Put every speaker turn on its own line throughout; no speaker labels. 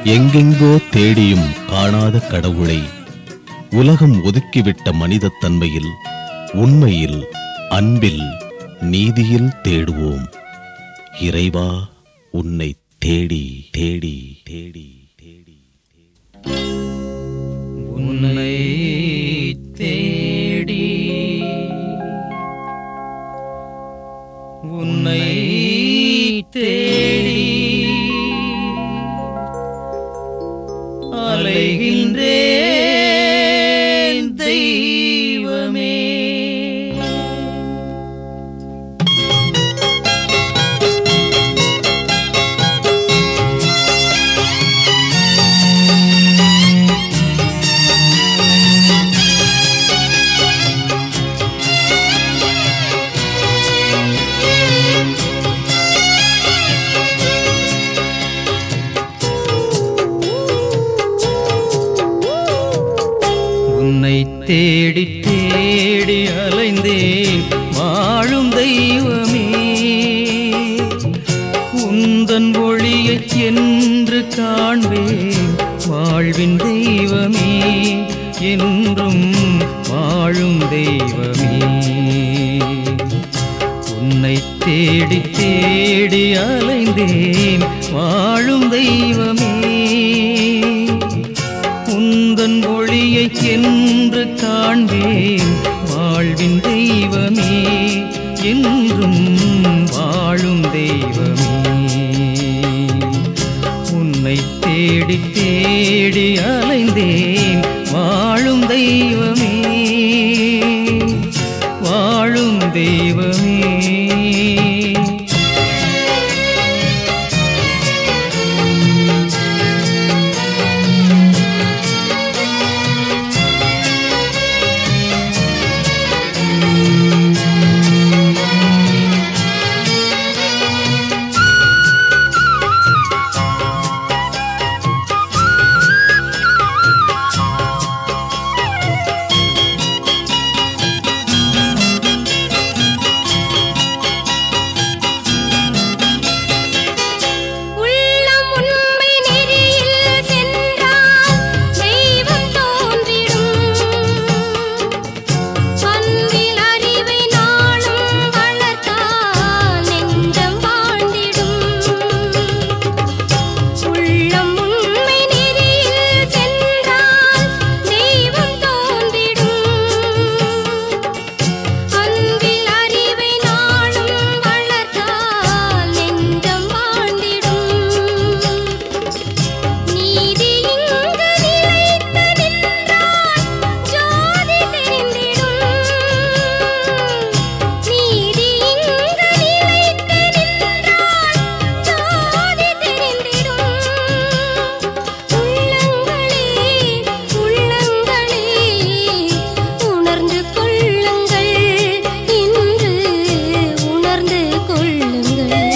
எங்கெங்கோ தேடியும் காணாத கடவுளை உலகம் ஒதுக்கிவிட்ட மனிதத் தன்மையில் உண்மையில் அன்பில் நீதியில் தேடுவோம் இறைவா உன்னை தேடி தேடி தேடி தேடி
உன்னை தேடி உன்னை தேடி அலைகின்றேன் தெய்வமே உன்னை தேடி தேடி அலைந்தேன் வாழும் தெய்வமே உந்தன் ஒளியை என்று காண்பேன் வாழ்வின் தெய்வமே என்றும் வாழும் தெய்வமே உன்னை தேடி தேடி அலைந்தேன் வாழும் தெய்வமே உந்தன் ஒளியை என்று காண்பேன் வாழ்வின் தெய்வமே என்றும் வாழும் தெய்வமே உன்னை தேடி தேடி அலைந்தேன் வாழும் தெய்வமே வாழும் தெய்வமே
உள்ளம் உண்மை நெறியில் சென்றால் தெய்வம் தோன்றிடும் அன்பில் அறிவை நாளும் வளர்த்தால் நெஞ்சம் வாழ்ந்திடும் உள்ளம் உண்மை நெறியில் சென்றால் தெய்வம் தோன்றிடும் அன்பில் அறிவை நாளும் வளர்த்தால் நெஞ்சம் வாழ்ந்திடும் நீதி இங்கு நிலைத்து நின்றால் ஜோதி தெரிந்திடும் நீதி இங்கு நிலைத்து நின்றால் ஜோதி தெரிந்திடும் உள்ளங்களே உள்ளங்களே உணர்ந்து கொள்ளுங்கள் இன்று உணர்ந்து கொள்ளுங்கள்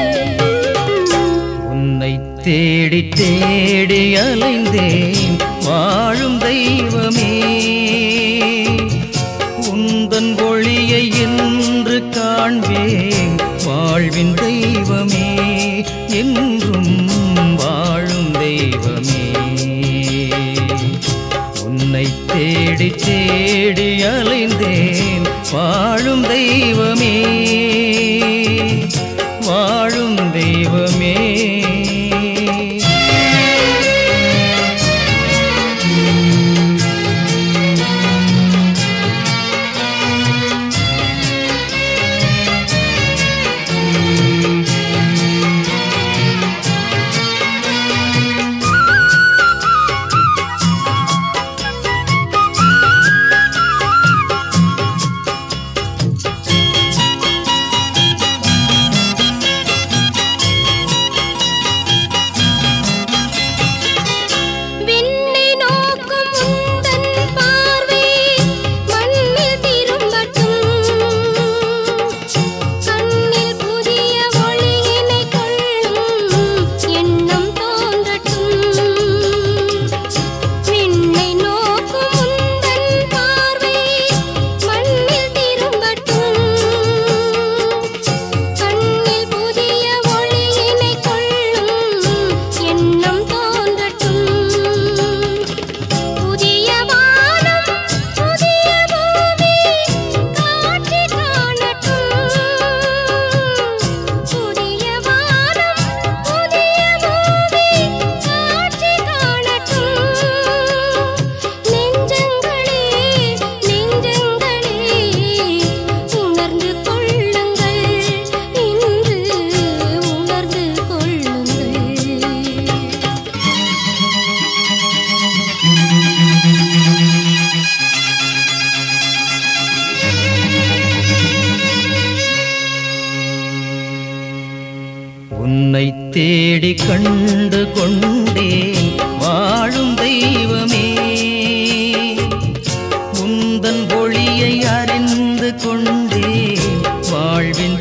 உன்னை தேடி தேடி அலைந்தேன் வாழும் தெய்வமே உந்தன் ஒளியை என்று காண்பேன் வாழ்வின் தெய்வமே என்றும் வாழும் தெய்வமே உன்னை தேடி தேடி அலைந்தேன் வாழும் தெய்வமே வாழும் தெய்வமே உன்னை தேடி கண்டு கொண்டேன் வாழும் தெய்வமே உந்தன் ஒளியை அறிந்து கொண்டேன் வாழ்வின்